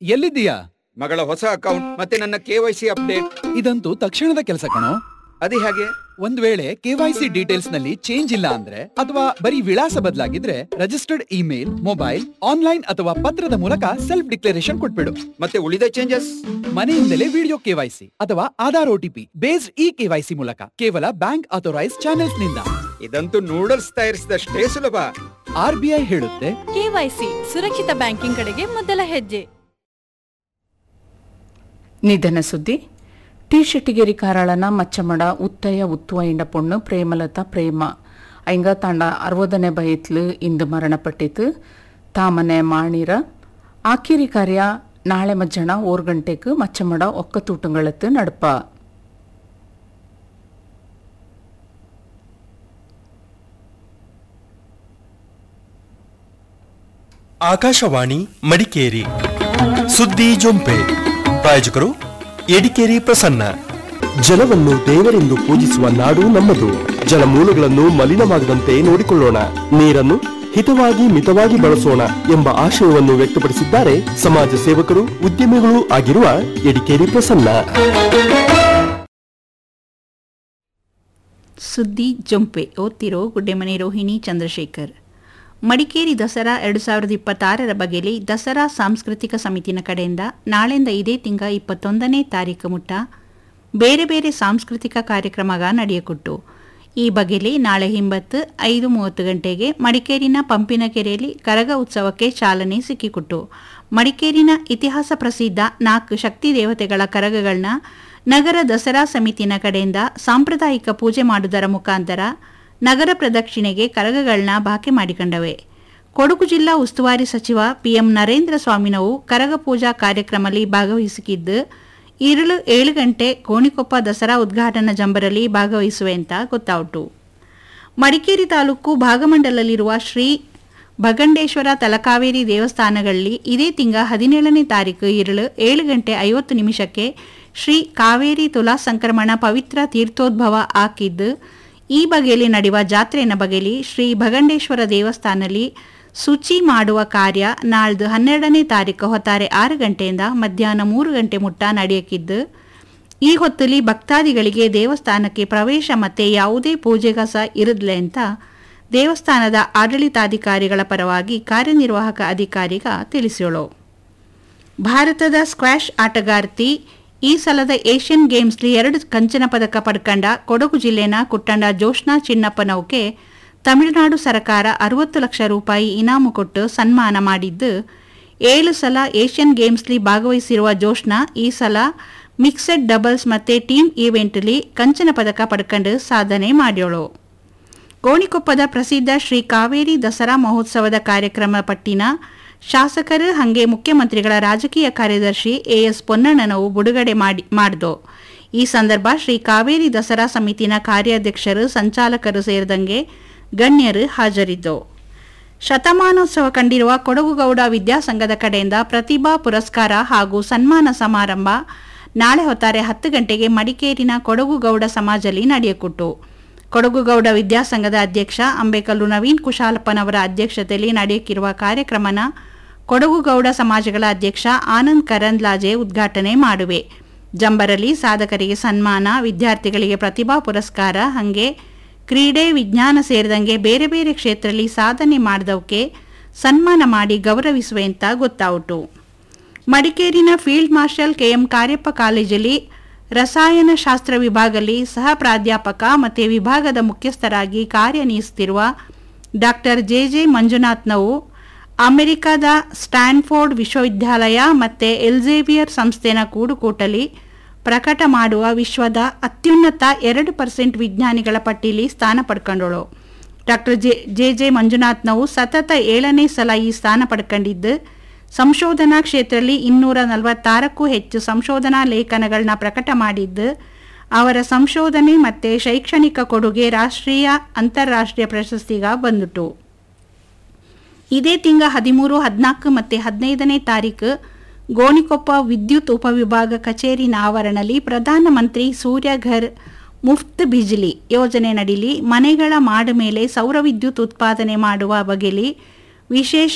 ಎಲ್ಲಿದ್ದೀಯಾ ಮಗಳ ಹೊಸ ಅಕೌಂಟ್ ಮತ್ತೆ ನನ್ನ ಕೆ ವೈ ಸಿ ಅಪ್ಡೇಟ್ ಇದಂತೂ ತಕ್ಷಣದ ಕೆಲಸ ಕಣೋ ಅದೇ ಹಾಗೆ ಒಂದ್ ವೇಳೆ ಕೆವೈಸಿ ಡೀಟೇಲ್ಸ್ ನಲ್ಲಿ ಚೇಂಜ್ ಇಲ್ಲ ಅಂದ್ರೆ ಅಥವಾ ಬರೀ ವಿಳಾಸ ಬದಲಾಗಿದ್ರೆ ರಿಜಿಸ್ಟರ್ಡ್ ಇಮೇಲ್ ಮೊಬೈಲ್ ಆನ್ಲೈನ್ ಅಥವಾ ಪತ್ರದ ಮೂಲಕ ಸೆಲ್ಫ್ ಡಿಕ್ಲರೇಷನ್ ಕೊಟ್ಬಿಡು ಮತ್ತೆ ಉಳಿದ ಚೇಂಜಸ್ ಮನೆಯಿಂದಲೇ ವಿಡಿಯೋ ಕೆವೈಸಿ ಅಥವಾ Aadhaar OTP based e KYC ಮೂಲಕ ಕೇವಲ ಬ್ಯಾಂಕ್ ಅಥೋರೈಸ್ ಚಾನೆಲ್ಸ್ ನಿಂದ ಇದಂತೂ ನೂಡಲ್ಸ್ ತಯಾರಿಸಿದಷ್ಟೇ ಸುಲಭ ಆರ್ ಬಿ ಐ ಹೇಳುತ್ತೆ ಕೆವೈಸಿ ಸುರಕ್ಷಿತ ಬ್ಯಾಂಕಿಂಗ್ ಕಡೆಗೆ ಮೊದಲ ಹೆಜ್ಜೆ ನಿಧನ ಸುದ್ದಿ ಟಿ ಶೆಟ್ಟಿಗೇರಿ ಕಾರಾಳನ ಮಚ್ಚಮಡ ಉತ್ತಯ ಉತ್ತುವೈಂಡ ಪೊಣ್ಣು ಪ್ರೇಮಲತಾ ಪ್ರೇಮ ಐಂಗ ತಾಂಡ ಅರವದನೇ ಬಯತ್ಲು ಇಂದು ಮರಣಪಟ್ಟಿತು ತಾಮನೆ ಮಾಣಿರ ಆಕಿರಿ ಕಾರ್ಯ ನಾಳೆ ಮಧ್ಯಾಹ್ನ ಓರ್ ಗಂಟೆಗೆ ಮಚ್ಚಮಡ ಒಕ್ಕ ತೂಟಂಗಳತ್ತು ನಡಪ ಆಕಾಶವಾಣಿ ಮಡಿಕೇರಿ ಸುದ್ದಿ ಜೊಂಪೆ ಪ್ರಾಯೋಜಕರು ಎಡಿಕೇರಿ ಪ್ರಸನ್ನ ಜಲವನ್ನು ದೇವರೆಂದು ಪೂಜಿಸುವ ನಾಡು ನಮ್ಮದು ಜಲಮೂಲಗಳನ್ನು ಮಲಿನವಾಗದಂತೆ ನೋಡಿಕೊಳ್ಳೋಣ ನೀರನ್ನು ಹಿತವಾಗಿ ಮಿತವಾಗಿ ಬಳಸೋಣ ಎಂಬ ಆಶಯವನ್ನು ವ್ಯಕ್ತಪಡಿಸಿದ್ದಾರೆ ಸಮಾಜ ಸೇವಕರು ಉದ್ಯಮಿಗಳು ಆಗಿರುವ ಎಡಿಕೇರಿ ಪ್ರಸನ್ನ ಸುದ್ದಿ ಜೊಂಪೆ ಓದ್ತಿರೋ ಗುಡ್ಡೆಮನೆ ರೋಹಿಣಿ ಚಂದ್ರಶೇಖರ್ ಮಡಿಕೇರಿ ದಸರಾ ಎರಡು ಸಾವಿರದ ಇಪ್ಪತ್ತಾರರ ಬಗೆಯಲ್ಲಿ ದಸರಾ ಸಾಂಸ್ಕೃತಿಕ ಸಮಿತಿನ ಕಡೆಯಿಂದ ನಾಳೆಯಿಂದ ಇದೇ ತಿಂಗ ಇಪ್ಪತ್ತೊಂದನೇ ತಾರೀಕು ಮುಟ್ಟ ಬೇರೆ ಬೇರೆ ಸಾಂಸ್ಕೃತಿಕ ಕಾರ್ಯಕ್ರಮಗ ನಡೆಯಕೊಟ್ಟು ಈ ಬಗೆಯಲ್ಲಿ ನಾಳೆ ಹಿಂಬತ್ತು ಐದು ಮೂವತ್ತು ಗಂಟೆಗೆ ಮಡಿಕೇರಿನ ಪಂಪಿನಕೆರೆಯಲ್ಲಿ ಕರಗ ಉತ್ಸವಕ್ಕೆ ಚಾಲನೆ ಸಿಕ್ಕಿಕೊಟ್ಟು ಮಡಿಕೇರಿನ ಇತಿಹಾಸ ಪ್ರಸಿದ್ಧ ನಾಲ್ಕು ಶಕ್ತಿ ದೇವತೆಗಳ ಕರಗಗಳನ್ನ ನಗರ ದಸರಾ ಸಮಿತಿನ ಕಡೆಯಿಂದ ಸಾಂಪ್ರದಾಯಿಕ ಪೂಜೆ ಮಾಡುವುದರ ಮುಖಾಂತರ ನಗರ ಪ್ರದಕ್ಷಿಣೆಗೆ ಕರಗಗಳನ್ನ ಬಾಕೆ ಮಾಡಿಕೊಂಡವೆ ಕೊಡಗು ಜಿಲ್ಲಾ ಉಸ್ತುವಾರಿ ಸಚಿವ ಪಿಎಂ ನರೇಂದ್ರ ಸ್ವಾಮಿನವು ಕರಗ ಪೂಜಾ ಕಾರ್ಯಕ್ರಮದಲ್ಲಿ ಭಾಗವಹಿಸಿದ್ದು ಇರುಳು ಏಳು ಗಂಟೆ ಕೋಣಿಕೊಪ್ಪ ದಸರಾ ಉದ್ಘಾಟನಾ ಜಂಬರಲ್ಲಿ ಭಾಗವಹಿಸುವೆ ಅಂತ ಗೊತ್ತಾಯಿತು ಮಡಿಕೇರಿ ತಾಲೂಕು ಭಾಗಮಂಡಲಲ್ಲಿರುವ ಶ್ರೀ ಭಗಂಡೇಶ್ವರ ತಲಕಾವೇರಿ ದೇವಸ್ಥಾನಗಳಲ್ಲಿ ಇದೇ ತಿಂಗ ಹದಿನೇಳನೇ ತಾರೀಕು ಇರುಳು ಏಳು ಗಂಟೆ ಐವತ್ತು ನಿಮಿಷಕ್ಕೆ ಶ್ರೀ ಕಾವೇರಿ ತುಲಾ ಸಂಕ್ರಮಣ ಪವಿತ್ರ ತೀರ್ಥೋದ್ಭವ ಹಾಕಿದ್ದು ಈ ಬಗೆಯಲ್ಲಿ ನಡೆಯುವ ಜಾತ್ರೆಯ ಬಗೆಯಲ್ಲಿ ಶ್ರೀ ಭಗಂಡೇಶ್ವರ ದೇವಸ್ಥಾನದಲ್ಲಿ ಶುಚಿ ಮಾಡುವ ಕಾರ್ಯ ನಾಳ್ದು ಹನ್ನೆರಡನೇ ತಾರೀಕು ಹೊತ್ತಾರೆ ಆರು ಗಂಟೆಯಿಂದ ಮಧ್ಯಾಹ್ನ ಮೂರು ಗಂಟೆ ಮುಟ್ಟ ನಡೆಯಕ್ಕಿದ್ದು ಈ ಹೊತ್ತಲ್ಲಿ ಭಕ್ತಾದಿಗಳಿಗೆ ದೇವಸ್ಥಾನಕ್ಕೆ ಪ್ರವೇಶ ಮತ್ತೆ ಯಾವುದೇ ಪೂಜೆಗಸ ಇರದ್ಲೆ ಅಂತ ದೇವಸ್ಥಾನದ ಆಡಳಿತಾಧಿಕಾರಿಗಳ ಪರವಾಗಿ ಕಾರ್ಯನಿರ್ವಾಹಕ ಅಧಿಕಾರಿಗ ತಿಳಿಸೋಳು ಭಾರತದ ಸ್ಕ್ವಾಷ್ ಆಟಗಾರ್ತಿ ಈ ಸಲದ ಏಷ್ಯನ್ ಗೇಮ್ಸ್ಲಿ ಎರಡು ಕಂಚಿನ ಪದಕ ಪಡ್ಕಂಡ ಕೊಡಗು ಜಿಲ್ಲೆನ ಕುಟ್ಟಂಡ ಜೋಷ್ನಾ ಚಿನ್ನಪ್ಪನವ್ಕೆ ತಮಿಳುನಾಡು ಸರ್ಕಾರ ಅರವತ್ತು ಲಕ್ಷ ರೂಪಾಯಿ ಇನಾಮು ಕೊಟ್ಟು ಸನ್ಮಾನ ಮಾಡಿದ್ದು ಏಳು ಸಲ ಏಷ್ಯನ್ ಗೇಮ್ಸ್ಲಿ ಭಾಗವಹಿಸಿರುವ ಜೋಷ್ನಾ ಈ ಸಲ ಮಿಕ್ಸೆಡ್ ಡಬಲ್ಸ್ ಮತ್ತೆ ಟೀಮ್ ಈವೆಂಟ್ಲಿ ಕಂಚಿನ ಪದಕ ಪಡ್ಕೊಂಡು ಸಾಧನೆ ಮಾಡ್ಯೋಳು ಗೋಣಿಕೊಪ್ಪದ ಪ್ರಸಿದ್ಧ ಶ್ರೀ ಕಾವೇರಿ ದಸರಾ ಮಹೋತ್ಸವದ ಕಾರ್ಯಕ್ರಮ ಪಟ್ಟಿನ ಶಾಸಕರು ಹಾಗೆ ಮುಖ್ಯಮಂತ್ರಿಗಳ ರಾಜಕೀಯ ಕಾರ್ಯದರ್ಶಿ ಎಎಸ್ ಪೊನ್ನಣ್ಣನವು ಬಿಡುಗಡೆ ಮಾಡಿ ಮಾಡ್ದು ಈ ಸಂದರ್ಭ ಶ್ರೀ ಕಾವೇರಿ ದಸರಾ ಸಮಿತಿನ ಕಾರ್ಯಾಧ್ಯಕ್ಷರು ಸಂಚಾಲಕರು ಸೇರಿದಂಗೆ ಗಣ್ಯರು ಹಾಜರಿದ್ದು ಶತಮಾನೋತ್ಸವ ಕಂಡಿರುವ ಕೊಡಗುಗೌಡ ವಿದ್ಯಾಸಂಘದ ಕಡೆಯಿಂದ ಪ್ರತಿಭಾ ಪುರಸ್ಕಾರ ಹಾಗೂ ಸನ್ಮಾನ ಸಮಾರಂಭ ನಾಳೆ ಹೊತ್ತಾರೆ ಹತ್ತು ಗಂಟೆಗೆ ಮಡಿಕೇರಿನ ಕೊಡಗುಗೌಡ ಸಮಾಜದಲ್ಲಿ ನಡೆಯಕೊಟ್ಟು ಕೊಡಗುಗೌಡ ವಿದ್ಯಾಸಂಘದ ಅಧ್ಯಕ್ಷ ಅಂಬೇಕಲ್ಲು ನವೀನ್ ಕುಶಾಲಪ್ಪನವರ ಅಧ್ಯಕ್ಷತೆಯಲ್ಲಿ ನಡೆಯಕ್ಕಿರುವ ಕಾರ್ಯಕ್ರಮನ ಕೊಡಗುಗೌಡ ಸಮಾಜಗಳ ಅಧ್ಯಕ್ಷ ಆನಂದ್ ಕರಂದ್ಲಾಜೆ ಉದ್ಘಾಟನೆ ಮಾಡುವೆ ಜಂಬರಲ್ಲಿ ಸಾಧಕರಿಗೆ ಸನ್ಮಾನ ವಿದ್ಯಾರ್ಥಿಗಳಿಗೆ ಪ್ರತಿಭಾ ಪುರಸ್ಕಾರ ಹಾಗೆ ಕ್ರೀಡೆ ವಿಜ್ಞಾನ ಸೇರಿದಂಗೆ ಬೇರೆ ಬೇರೆ ಕ್ಷೇತ್ರದಲ್ಲಿ ಸಾಧನೆ ಮಾಡಿದವಕ್ಕೆ ಸನ್ಮಾನ ಮಾಡಿ ಗೌರವಿಸುವೆ ಅಂತ ಗೊತ್ತಾಯಿತು ಮಡಿಕೇರಿನ ಫೀಲ್ಡ್ ಮಾರ್ಷಲ್ ಕೆಎಂ ಕಾರ್ಯಪ್ಪ ಕಾಲೇಜಲ್ಲಿ ರಸಾಯನಶಾಸ್ತ್ರ ವಿಭಾಗದಲ್ಲಿ ಸಹ ಪ್ರಾಧ್ಯಾಪಕ ಮತ್ತು ವಿಭಾಗದ ಮುಖ್ಯಸ್ಥರಾಗಿ ಕಾರ್ಯನಿರ್ವಹಿಸುತ್ತಿರುವ ಡಾಕ್ಟರ್ ಜೆ ಜೆ ಮಂಜುನಾಥ್ನವು ಅಮೆರಿಕದ ಸ್ಟ್ಯಾನ್ಫೋರ್ಡ್ ವಿಶ್ವವಿದ್ಯಾಲಯ ಮತ್ತು ಎಲ್ಝೇವಿಯರ್ ಸಂಸ್ಥೆನ ಕೂಡುಕೂಟಲಿ ಪ್ರಕಟ ಮಾಡುವ ವಿಶ್ವದ ಅತ್ಯುನ್ನತ ಎರಡು ಪರ್ಸೆಂಟ್ ವಿಜ್ಞಾನಿಗಳ ಪಟ್ಟಿಲಿ ಸ್ಥಾನ ಪಡ್ಕೊಂಡಳು ಡಾಕ್ಟರ್ ಜೆ ಜೆ ಜೆ ಮಂಜುನಾಥ್ನವು ಸತತ ಏಳನೇ ಸಲ ಈ ಸ್ಥಾನ ಪಡ್ಕೊಂಡಿದ್ದು ಸಂಶೋಧನಾ ಕ್ಷೇತ್ರದಲ್ಲಿ ಇನ್ನೂರ ನಲವತ್ತಾರಕ್ಕೂ ಹೆಚ್ಚು ಸಂಶೋಧನಾ ಲೇಖನಗಳನ್ನ ಪ್ರಕಟ ಮಾಡಿದ್ದು ಅವರ ಸಂಶೋಧನೆ ಮತ್ತು ಶೈಕ್ಷಣಿಕ ಕೊಡುಗೆ ರಾಷ್ಟ್ರೀಯ ಅಂತಾರಾಷ್ಟ್ರೀಯ ಪ್ರಶಸ್ತಿಗ ಬಂದಿತು ಇದೇ ತಿಂಗ ಹದಿಮೂರು ಹದಿನಾಲ್ಕು ಮತ್ತು ಹದಿನೈದನೇ ತಾರೀಕು ಗೋಣಿಕೊಪ್ಪ ವಿದ್ಯುತ್ ಉಪವಿಭಾಗ ಕಚೇರಿನ ಆವರಣದಲ್ಲಿ ಪ್ರಧಾನಮಂತ್ರಿ ಸೂರ್ಯಘರ್ ಮುಫ್ತ್ ಬಿಜ್ಲಿ ಯೋಜನೆ ನಡಿಲಿ ಮನೆಗಳ ಮಾಡ ಮೇಲೆ ಸೌರ ವಿದ್ಯುತ್ ಉತ್ಪಾದನೆ ಮಾಡುವ ಬಗೆಯಲ್ಲಿ ವಿಶೇಷ